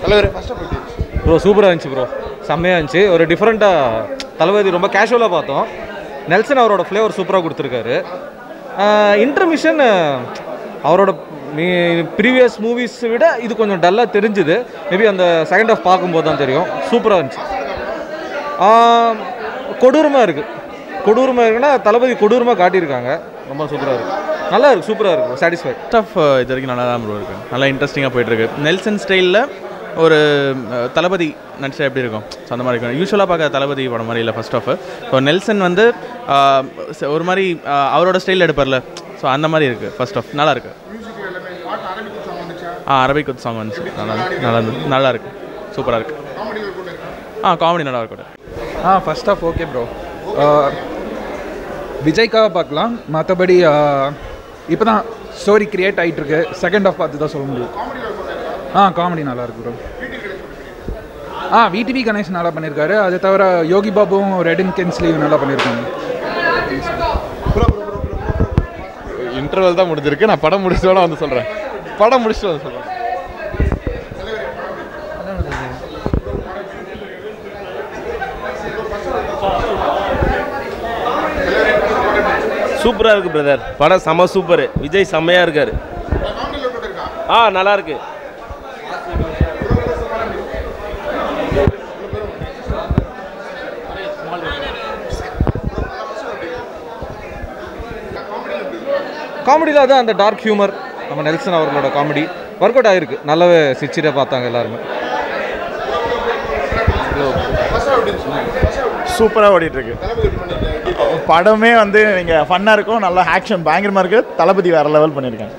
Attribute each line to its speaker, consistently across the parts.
Speaker 1: தலைவர் first half எப்படி
Speaker 2: bro சூப்பராக இருந்துச்சு ப்ரோ செம்மையாக இருந்துச்சு ஒரு டிஃப்ரெண்ட்டாக தளபதி ரொம்ப கேஷுவலாக பார்த்தோம் நெல்சன் அவரோட ஃப்ளேவர் சூப்பராக கொடுத்துருக்காரு இன்டர்மிஷன் அவரோட ப்ரீவியஸ் மூவிஸ் விட இது கொஞ்சம் டல்லாக தெரிஞ்சுது மேபி அந்த செகண்ட் ஆஃப் பார்க்கும்போது தான் தெரியும் சூப்பராக இருந்துச்சு கொடூரமாக இருக்குது கொடூரமாக இருக்குன்னா தளபதி கொடூரமாக காட்டியிருக்காங்க ரொம்ப சூப்பராக இருக்குது நல்லா இருக்குது சூப்பராக இருக்குது சாட்டிஸ்ஃபைட்
Speaker 3: ஃபர்ஸ்ட் ஆஃப் இது வரைக்கும் நல்லா தான் ப்ரோ இருக்கு நல்லா இன்ட்ரெஸ்டிங்காக போயிட்டு இருக்கு நெல்சன் ஸ்டைலில் ஒரு அஹ், தளபதி நடிச்சா எப்படி இருக்கும் ஸோ அந்த மாதிரி இருக்கும் யூஸ்வலாக பார்க்க தளபதி படம் மாதிரி இல்லை ஃபர்ஸ்ட் ஆஃப் ஸோ நெல்சன் வந்து ஆஹ், ச- ஒரு மாதிரி ஆஹ், அவரோட ஸ்டைலில் எடுப்பார்ல ஸோ அந்த மாதிரி இருக்குது ஃபர்ஸ்ட் ஆஃப் நல்லா இருக்கு ஆ அரபிக் குத் சாங் வந்துச்சு நல்லா நல்லா இருந்தது நல்லா இருக்கு சூப்பராக இருக்கு ஆ காமெடி நல்லா இருக்கும்
Speaker 4: ஆ ஃபர்ஸ்ட் ஆஃப் ஓகே ப்ரோ விஜய்க்காக பார்க்கலாம் மற்றபடி இப்போ தான் ஸ்டோரி கிரியேட் ஆகிட்டு இருக்கு செகண்ட் ஆஃப் பார்த்து தான் சொல்ல முடியும் ஆ காமெடி நல்லா இருக்கு ப்ரோ ஆ விடிவி கணேஷ் நல்லா பண்ணியிருக்காரு அது தவிர யோகி பாபுவும் ரெடின் கென்ஸ்லீவ் நல்லா பண்ணியிருக்காங்க
Speaker 1: இன்டர்வல் தான் முடிஞ்சிருக்கு நான் படம் முடிச்சோட வந்து சொல்கிறேன் படம் முடிச்சுட்டு வந்து சொல்கிறேன்
Speaker 5: சூப்பராக இருக்கு பிரதர் படம் செம சூப்பர் விஜய் செம்மையாக இருக்காரு ஆ நல்லா இருக்கு
Speaker 2: காமெடியில் தான் அந்த டார்க் ஹியூமர் நம்ம நெல்சன் அவர்களோட காமெடி ஒர்க் அவுட் ஆகிருக்கு நல்லாவே சிரிச்சிட்டே பார்த்தாங்க எல்லாருமே
Speaker 6: சூப்பராக ஓடிட்டுருக்கு படமே வந்து நீங்கள் ஃபன்னாக இருக்கும் நல்லா ஆக்ஷன் பயங்கரமாக இருக்குது தளபதி வேறு லெவல் பண்ணியிருக்காங்க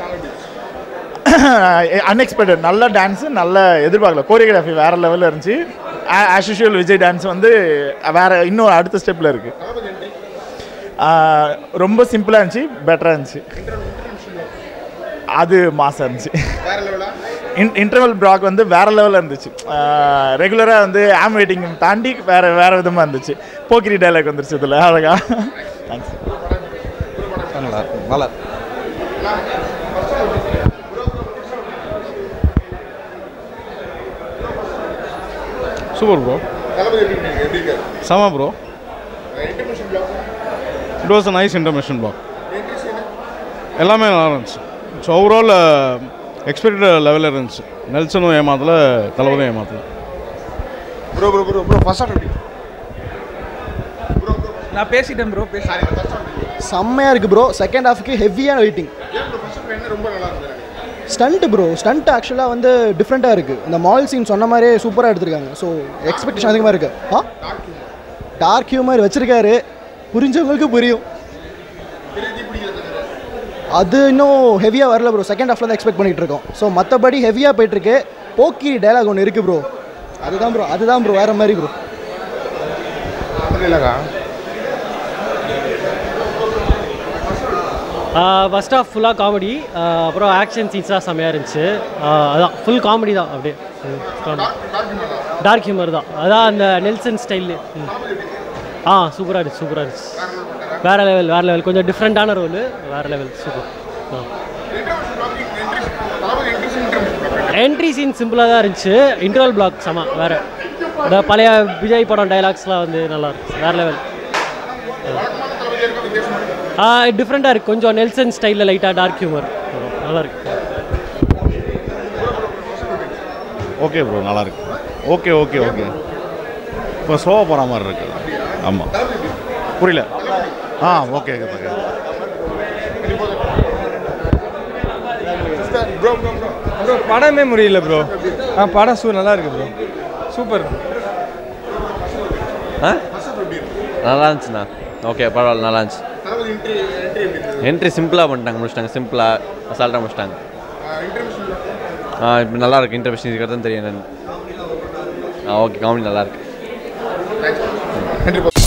Speaker 6: அன்எக்ஸ்பெக்டட் நல்ல டான்ஸு நல்ல எதிர்பார்க்கல கோரியோகிராஃபி வேறு லெவலில் இருந்துச்சு ஆஸ் யூஷுவல் விஜய் டான்ஸ் வந்து வேறு இன்னும் அடுத்த ஸ்டெப்பில் இருக்குது ரொம்ப சிம்பிளாக இருந்துச்சு பெட்டராக இருந்துச்சு அது மாசாக இருந்துச்சு இன் இன்டர்வல் பிளாக் வந்து வேறு லெவலில் இருந்துச்சு ரெகுலராக வந்து ஆம் வெயிட்டிங் தாண்டி வேறு வேறு விதமாக இருந்துச்சு போக்கிரி டைலாக் வந்துருச்சு இதில் அழகா தேங்க்ஸ்
Speaker 2: நல்லா நல்லா
Speaker 1: சூப்பர் ப்ரோ செம bro it was a nice intermission block எல்லாமே நல்லா இருந்துச்சு ஸோ ஓவரால் எக்ஸ்பெக்டட் லெவலில் இருந்துச்சு நெல்சனும் ஏமாத்தல தளபதியும் ஏமாத்தல
Speaker 7: bro bro bro bro first half எப்படி
Speaker 4: நான் பேசிட்டேன் ப்ரோ பேசி
Speaker 8: செம்மையாக இருக்குது ப்ரோ செகண்ட் ஹாஃப்க்கு ஹெவியான வெயிட்டிங் ஸ்டண்ட் ப்ரோ ஸ்டண்ட் ஆக்சுவலாக வந்து டிஃப்ரெண்ட்டாக இருக்குது இந்த மால் சீன் சொன்ன மாதிரியே சூப்பராக எடுத்திருக்காங்க ஸோ எக்ஸ்பெக்டேஷன் அதிகமாக இருக்குது ஆ டார்க் ஹியூமர் வச்சுருக்காரு புரிஞ்சவங்களுக்கு புரியும் அது இன்னும் ஹெவியாக வரல ப்ரோ செகண்ட் ஹாஃபில் தான் எக்ஸ்பெக்ட் பண்ணிகிட்டு இருக்கோம் ஸோ மற்றபடி ஹெவியாக போயிட்டுருக்கு போக்கி டைலாக் ஒன்று இருக்குது ப்ரோ அதுதான் ப்ரோ அதுதான் ப்ரோ வேறு மாதிரி ப்ரோ
Speaker 7: இல்லைக்கா
Speaker 9: ஃபஸ்ட் ஆஃப் ஃபுல்லாக காமெடி அப்புறம் ஆக்ஷன் சீன்ஸ்லாம் செம்மையாக இருந்துச்சு ஆஹ் அதான் ஃபுல் காமெடி தான் அப்படியே டார்க் ஹியூமர் தான் அதான் அந்த நெல்சன் ஸ்டைலு ஆ சூப்பராக இருந்துச்சு சூப்பராக இருந்துச்சு வேறு லெவல் வேறு லெவல் கொஞ்சம் டிஃப்ரெண்ட்டான ரோலு வேறு லெவல் சூப்பர் என்ட்ரி சீன் சிம்பிளாக தான் இருந்துச்சு இன்டர்வல் பிளாக் செம வேறு இந்த பழைய விஜய் படம் டைலாக்ஸ்லாம் வந்து நல்லா இருந்துச்சு வேறு லெவல் ஆ டிஃப்ரெண்ட்டாக இருக்குது கொஞ்சம் நெல்சன் ஸ்டைலில் லைட்டாக டார்க் ஹியூமர் நல்லா இருக்கு
Speaker 1: ஓகே ப்ரோ நல்லா இருக்கு ஓகே ஓகே ஓகே இப்போ ஸ்லோவாக போகிற மாதிரி இருக்கு ஆமாம் புரியல ஆ okay okay
Speaker 7: bro bro bro
Speaker 10: bro படமே முடியல ப்ரோ ஆ படம் சூ நல்லா இருக்கு ப்ரோ சூப்பர்
Speaker 11: ஆ நல்லா இருந்துச்சுண்ணா ஓகே பரவாயில்ல நல்லா இருந்துச்சு
Speaker 7: தளபதி என்ட்ரி என்ட்ரி எப்படி இருந்தது
Speaker 11: என்ட்ரி சிம்பிளாக பண்ணிட்டாங்க முடிச்சிட்டாங்க சிம்பிளாக அசால்ட்டாக முடிச்சிட்டாங்க
Speaker 7: இன்டர்மிஷன்
Speaker 11: ஆ இப்போ நல்லா இருக்கு இன்டர்வியூஷன் இதுக்கு தான் தெரியும் என்னன்னு ஆ ஓகே காமெடி நல்லா இருக்கு
Speaker 7: நன்றி